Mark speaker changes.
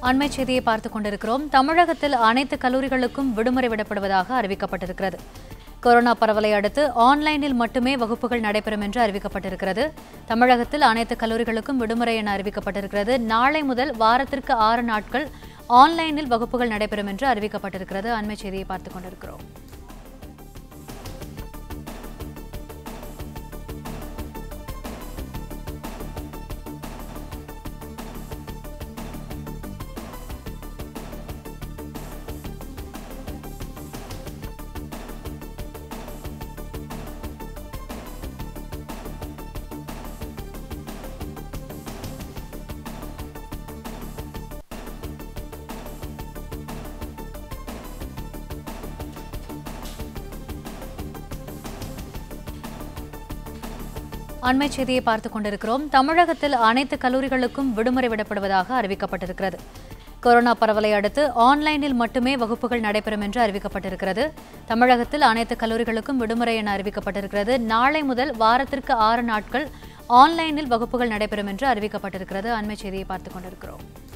Speaker 1: அண்மை செய்தியை பார்த்துக் கொண்டிருக்கிறோம் தமிழகத்தில் அனைத்து கல்லூரிகளுக்கும் விடுமுறை விடப்படுவதாக அறிவிக்கப்பட்டிருக்கிறது கொரோனா பரவலை அடுத்து ஆன்லைனில் மட்டுமே வகுப்புகள் நடைபெறும் என்று அறிவிக்கப்பட்டிருக்கிறது தமிழகத்தில் அனைத்து கல்லூரிகளுக்கும் விடுமுறை என அறிவிக்கப்பட்டிருக்கிறது நாளை முதல் வாரத்திற்கு ஆறு நாட்கள் ஆன்லைனில் வகுப்புகள் நடைபெறும் என்று அறிவிக்கப்பட்டிருக்கிறது அண்மை செய்தியை பார்த்துக் கொண்டிருக்கிறோம் அண்மை செய்தியை பார்த்துக் கொண்டிருக்கிறோம் தமிழகத்தில் அனைத்து கல்லூரிகளுக்கும் விடுமுறை விடப்படுவதாக அறிவிக்கப்பட்டிருக்கிறது கொரோனா பரவலை அடுத்து ஆன்லைனில் மட்டுமே வகுப்புகள் நடைபெறும் என்று அறிவிக்கப்பட்டிருக்கிறது தமிழகத்தில் அனைத்து கல்லூரிகளுக்கும் விடுமுறை என அறிவிக்கப்பட்டிருக்கிறது நாளை முதல் வாரத்திற்கு ஆறு நாட்கள் ஆன்லைனில் வகுப்புகள் நடைபெறும் என்று அறிவிக்கப்பட்டிருக்கிறது அண்மை செய்தியை பார்த்துக் கொண்டிருக்கிறோம்